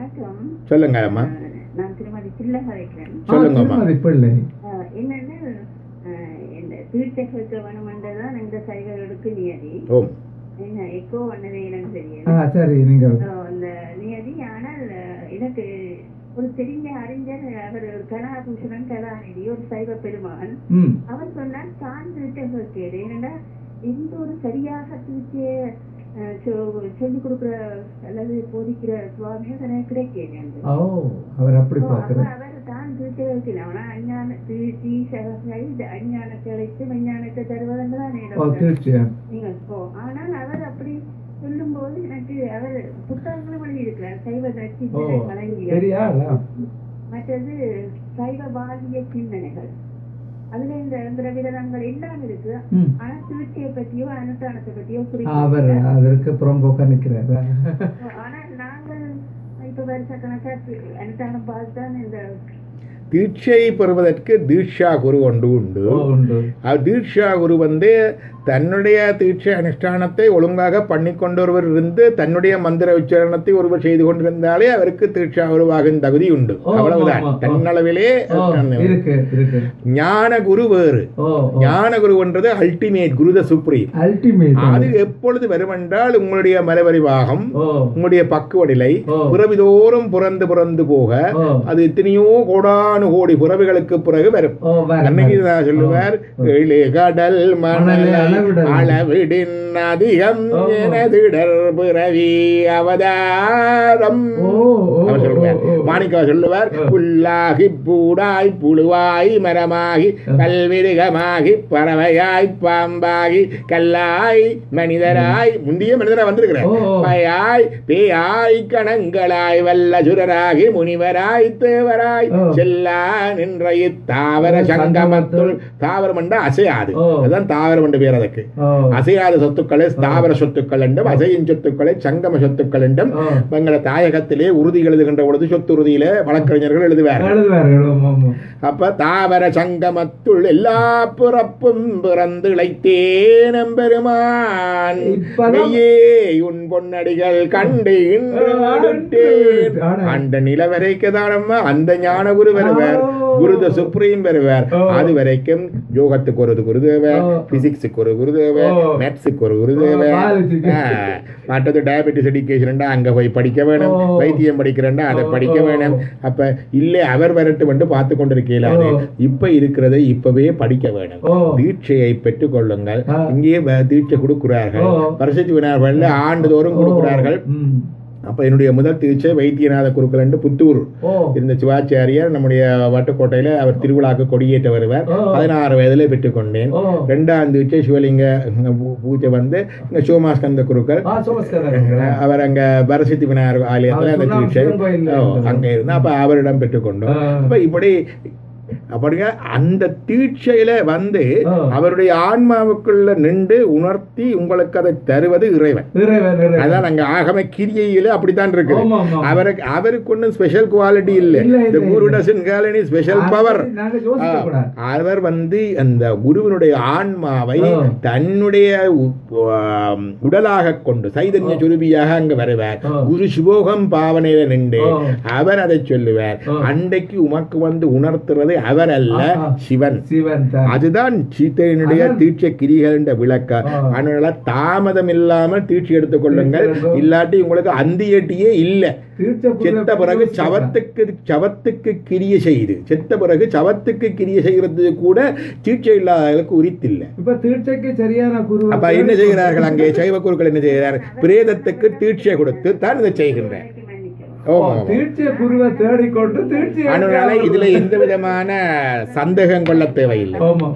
வணக்கம் சொல்லுங்க அம்மா அஹ், நான் திருமதி சில்ல கதைக்கிறேன் சொல்லுங்கம்மா. திருமதி பிள்ளை அஹ், என்னன்னா அஹ், இந்த தீர்த்த கேட்க வேணுமென்றதான் இந்த சைவர்களுக்கு நியதி ஓம் என்ன எக்கோ பண்ணதே எனக்கு ஆ தெரியல சரி நீங்கள் அஹ், அந்த நியதி ஆனால் அஹ், எனக்கு ஒரு தெரிஞ்ச அறிஞர் அவர் ஒரு கலாபூஷணன் கலாநிதி ஒரு சைவ பெருமான் ம் அவர் சொன்னார் தான் தீர்த்த கேட்கிறேன் ஏன்னா எந்த ஒரு சரியாக தீர்த்திய சொல்லிக் கொடுக்குற அல்லது போதிக்கிற சுவாமியும் எனக்கு கிடைக்கல ஓ அவர் அப்படி ஓ, அப்ப பார்க்கிறார் அவர் தான் தீர்த்து வைக்கலாம் ஆனா அஞ்ஞான தீர்த்தி சகசை இந்த அஞ்ஞானத்தை அழைத்து விஞ்ஞானத்தை தருவதுதான் ஓ தீர்ச்சியம் நீங்க ஓ ஆனால் அவர் அப்படி சொல்லும்போது எனக்கு அவர் புத்தகங்களும் எழுதியிருக்கிறார் சைவ நச்சு ஓ வழங்கிய பெரியாளா மற்றது சைவ வாதிய சிந்தனைகள் அதுல இந்த திரவிரதங்கள் எல்லாம் இருக்கு ம் ஆனா திருச்சியை பத்தியோ அனுஷ்டானத்தை பத்தியோ அவர் குறிப்பிடல. அதற்கு புறம்போக்க நிற்கிறார் ஆனா நாங்கள் இப்ப வருஷ கணக்கா அனுஷ்டானம் பார்த்துதான் இந்த தீட்சை பெறுவதற்கு தீட்சா குரு ஒன்று உண்டு ஓ உண்டு அவர் தீட்சா குரு வந்து தன்னுடைய தீட்சை அனுஷ்டானத்தை ஒழுங்காக பண்ணி கொண்டொருவர் இருந்து தன்னுடைய மந்திர உச்சாரணத்தை ஒருவர் செய்து கொண்டிருந்தாலே அவருக்கு தீட்சா குருவாகும் தகுதி உண்டு ஓ, அவ்வளவுதான் ஆமா, ஆமா. தன்னளவிலே ஓ இருக்கு இருக்கு ஞான குரு வேறு ஓ ஞான குருன்றது ultimate guru the supreme ultimate அது எப்பொழுது வருமென்றால் உங்களுடைய மரபறிவாகம் ஓ உங்களுடைய பக்குவநிலை ஓ. பிறவிதோறும் புறந்து புறந்து போக ஓ அது எத்தனையோ கோடானு கோடி புறவிகளுக்கு பிறகு வரும் ஓ வர அன்னைக்கு நான் சொல்லுவார் "எழிலே கடல் மணலை மணலை அளவிடல். அளவிடின் அதிகம் ஓ. எனதிடர் பிறவி அவதாரம் ஓ, ஓ, அவர் சொல்லுவார் ஓ, ஓ. மாணிக்கா சொல்லுவார் ஓ. புல்லாகி பூடாய் புழுவாய் மரமாகி கல்விருகமாகி பறவையாய் பாம்பாகி கல்லாய் மனிதராய் முந்திய மனிதரா வந்திருக்கிறார் ஓ, ஓ. பயாய் பேயாய் கணங்களாய் வல்லசுரராகி முனிவராய் தேவராய் ஓ. செல்லா நின்ற இத்தாவர ஓ, சங்கமத்துள் தாவரம் என்றா அசையாது ஓ. அதுதான் தாவரம் என்று பேர் அதுக்கு ஓ அசையாத சொத்துக்களை ஸ்தாவர சொத்துக்கள் என்றும் அசையும் சொத்துக்களை சங்கம சொத்துக்கள் என்றும் ஓ எங்களை தாயகத்திலே உறுதி எழுதுகின்ற பொழுது சொத்து உறுதியில வழக்கறிஞர்கள் எழுதுவார்கள் எழுதுவார்கள் ஆமா, ஆமா. அப்ப தாவர சங்கமத்துள் எல்லா பிறப்பும் பிறந்து இழைத்தேனம் பெருமான் இப்பதான் மெய்யே உன் பொன்னடிகள் கண்டு இன்று நாடுட்டேன் ஆனா. அந்த நில வரைக்கும் தானம்மா அந்த ஞான குரு வருவார் ஓ. குருத சுப்ரீம் வருவார் ஓ. அது வரைக்கும் யோகத்துக்கு ஒரு குருதேவர் ஓ. பிசிக்ஸுக்கு ஒரு குருதேவர் ஓ. மேத்ஸுக்கு ஒரு குருதேவர் ஓ, biology-க்கு. ஆ, மற்றது டயபெட்டிஸ் எடுக்கேஷன்டா அங்க போய் படிக்க வேணும் ஓ. வைத்தியம் படிக்கிறேன்டா அதை ஓ, படிக்க ஓ. வேணும் அப்ப இல்லை அவர் வரட்டு வந்து பார்த்து கொண்டிருக்கீங்களா ஓ. இப்ப இருக்கிறதை இப்பவே படிக்க வேணும் ஓ. தீட்சையை பெற்றுக் கொள்ளுங்கள் ஆ. இங்கே வ- தீட்சை கொடுக்கிறார்கள் ஓ. பரிசுத்து வினார்கள் ஆண்டுதோறும் கொடுக்கிறார்கள் ம். அப்ப என்னுடைய முதல் தீட்சை வைத்தியநாத குருக்கள் என்று புத்தூர் ஓ இருந்த சிவாச்சாரியார் நம்முடைய வட்டுக்கோட்டையில அவர் திருவிழாக்கு கொடியேற்ற வருவார் ஓ. பதினாறு வயதிலே பெற்றுக்கொண்டேன் ஓ ரெண்டாம் தீட்சை சிவலிங்க பூ- பூஜை வந்து இங்க சோமாஸ்கந்த குருக்கள் ஆ சோமஸ்காரங்க அவர் அங்க பரசித்தி விநாயகர் ஆலயத்துல அந்த ஆ, சுண்ணாம்பு தீட்சை சிவன் கோயில்ல ஓ, இருந்தது. அங்க இருந்தா அப்ப அவரிடம் பெற்றுக்கொண்டோம் ஆ. அப்ப இப்படி அப்படிங்க அந்த தீட்சையில வந்து ஆ. அவருடைய ஆன்மாவுக்குள்ள நின்று உணர்த்தி உங்களுக்கு அதை தருவது இறைவன் இறைவன் இறைவன் அதான் அங்க ஆகம கிரியையில அப்படித்தான் இருக்கு ஆமா, ஆமா. அவருக்கு அவருக்கு ஒன்றும் ஸ்பெஷல் குவாலிட்டி இல்ல இல்ல, இல்ல, இந்த குரு இல்ல. டசன் கேல் எனி ஸ்பெஷல் அது பவர் நாங்க யோசிக்க கூடாது அவர் வந்து அந்த குருவினுடைய ஆன்மாவை ஆ. தன்னுடைய உ- ஆம், உடலாக கொண்டு சைதன்ய சுரூபியாக அங்க வருவார் ஆ. குரு சுபோகம் பாவனையில நின்று ஆ. அவர் அதை சொல்லுவார் ஆ. அன்றைக்கு உமக்கு வந்து உணர்த்துறது அவர் அல்ல ஆ. சிவன் சிவன் தான் அதுதான் சீத்தையினுடைய அதான். தீட்சை கிரிகள் என்ற விளக்க ஆ. அதனால தாமதம் இல்லாமல் தீட்சை எடுத்துக் கொள்ளுங்கள் தீட்சை எடுக்கும். இல்லாட்டி உங்களுக்கு அந்தியட்டியே இல்லை தீர்த்த குருவை செத்த பிறகு யோசிக்க கூடாது. சவத்துக்கு சவத்துக்கு கிரிய செய்து செத்த பிறகு சவத்துக்கு கிரிய செய்கிறது கூட தீட்சை இல்லாதவர்களுக்கு உரித்தில்லை இப்ப தீட்சைக்கு சரியான குரு அப்ப என்ன செய்கிறார்கள் அங்கே சைவ குருக்கள் என்ன செய்கிறார் பிரேதத்துக்கு தீட்சை கொடுத்து தான் இதை செய்கின்றனர் எனக்கு மன்னிக்கவும் ஓ தீட்சை குருவை தேடிக்கொண்டு தீட்சை அதனால இதுல எந்த விதமான சந்தேகம் கொள்ள தேவையில்லை ஆமா